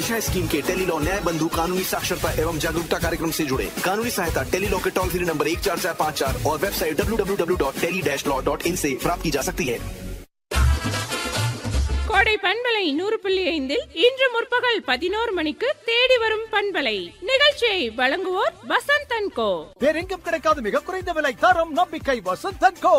दिशा scheme के Tele-Law न्याय बंधु कानूनी साक्षरता एवं जागरूकता कार्यक्रम से जुड़े कानूनी सहायता टेलीलॉ के टोल फ्री नंबर एक चार चार पाँच चार और website W W W dot tele dash law dot in से प्राप्त की जा सकती है கோடை பண்பலை நூறு புள்ளி ஐந்தில் இன்று முற்பகல் பதினோரு மணிக்கு தேடி வரும் பண்பலை நிகழ்ச்சியை வழங்குவோர் வசந்தன் கோ வேறெங்கும் கிடைக்காத மிக குறைந்த விலை தரம் நம்பிக்கை வசந்தன் கோ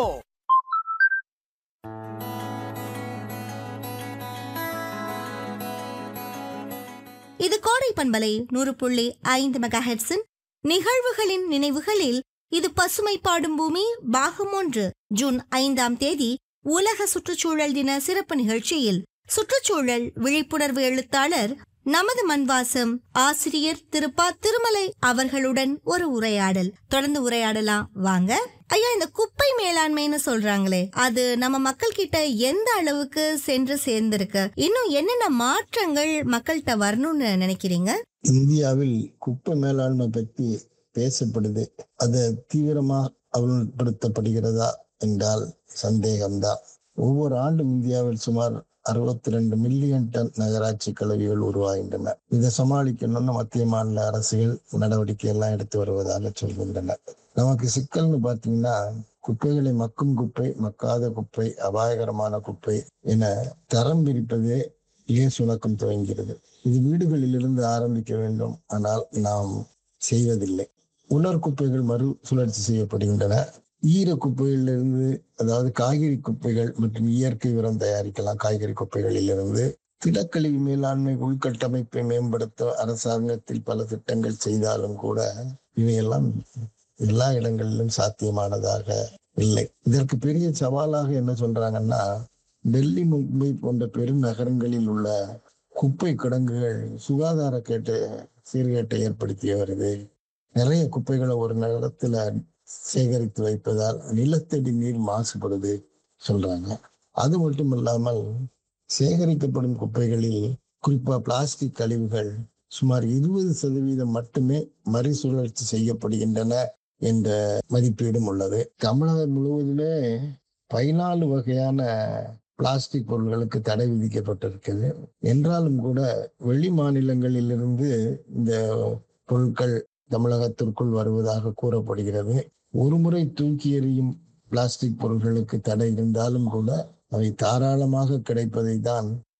இது கோடை பண்பலை நூறு புள்ளி ஐந்து மெகா ஹெட்ஸின் நிகழ்வுகளின் நினைவுகளில் இது பசுமை பாடும் பூமி பாகம் ஒன்று ஜூன் ஐந்தாம் தேதி உலக சுற்றுச்சூழல் தின சிறப்பு நிகழ்ச்சியில் சுற்றுச்சூழல் விழிப்புணர்வு எழுத்தாளர் நமது மண்வாசம் ஆசிரியர் திருப்பா திருமலை அவர்களுடன் ஒரு உரையாடல் தொடர்ந்து உரையாடலாம் வாங்க ஐயா இந்த குப்பை மேலாண்மைன்னு சொல்றாங்களே அது நம்ம மக்கள் கிட்ட எந்த அளவுக்கு சென்று சேர்ந்திருக்கு இன்னும் என்னென்ன மாற்றங்கள் மக்கள்கிட்ட வரணும்னு நினைக்கிறீங்க இந்தியாவில் குப்பை மேலாண்மை பற்றி பேசப்படுது அது தீவிரமா அமல்படுத்தப்படுகிறதா என்றால் சந்தேகம்தான் ஒவ்வொரு ஆண்டும் இந்தியாவில் சுமார் அறுபத்தி ரெண்டு மில்லியன் டன் நகராட்சி கழிவுகள் உருவாகின்றன இதை சமாளிக்கணும்னு மத்திய மாநில அரசுகள் நடவடிக்கை எல்லாம் எடுத்து வருவதாக சொல்கின்றன நமக்கு சிக்கல்னு பாத்தீங்கன்னா குப்பைகளை மக்கும் குப்பை மக்காத குப்பை அபாயகரமான குப்பை என தரம் பிரிப்பதே ஏன் சுணக்கம் துவங்கிறது இது வீடுகளிலிருந்து ஆரம்பிக்க வேண்டும் ஆனால் நாம் செய்வதில்லை உலர் குப்பைகள் மறு சுழற்சி செய்யப்படுகின்றன ஈர குப்பைகளிலிருந்து அதாவது காய்கறி குப்பைகள் மற்றும் இயற்கை உரம் தயாரிக்கலாம் காய்கறி குப்பைகளிலிருந்து திடக்கழிவு மேலாண்மை உள்கட்டமைப்பை மேம்படுத்த அரசாங்கத்தில் பல திட்டங்கள் செய்தாலும் கூட இவையெல்லாம் எல்லா இடங்களிலும் சாத்தியமானதாக இல்லை இதற்கு பெரிய சவாலாக என்ன சொல்றாங்கன்னா டெல்லி மும்பை போன்ற பெருநகரங்களில் உள்ள குப்பை கிடங்குகள் சுகாதார கேட்டு சீர்கேட்டை ஏற்படுத்தி வருது நிறைய குப்பைகளை ஒரு நேரத்துல சேகரித்து வைப்பதால் நிலத்தடி நீர் மாசுபடுது சொல்றாங்க அது மட்டும் இல்லாமல் சேகரிக்கப்படும் குப்பைகளில் குறிப்பா பிளாஸ்டிக் கழிவுகள் சுமார் இருபது சதவீதம் மட்டுமே மறுசுழற்சி செய்யப்படுகின்றன என்ற மதிப்பீடும் உள்ளது தமிழகம் முழுவதுமே பதினாலு வகையான பிளாஸ்டிக் பொருட்களுக்கு தடை விதிக்கப்பட்டிருக்குது என்றாலும் கூட வெளி மாநிலங்களிலிருந்து இந்த பொருட்கள் தமிழகத்திற்குள் வருவதாக கூறப்படுகிறது ஒரு முறை தூக்கி எறியும் பிளாஸ்டிக் பொருட்களுக்கு தடை இருந்தாலும் கூட அவை தாராளமாக கிடைப்பதை தான்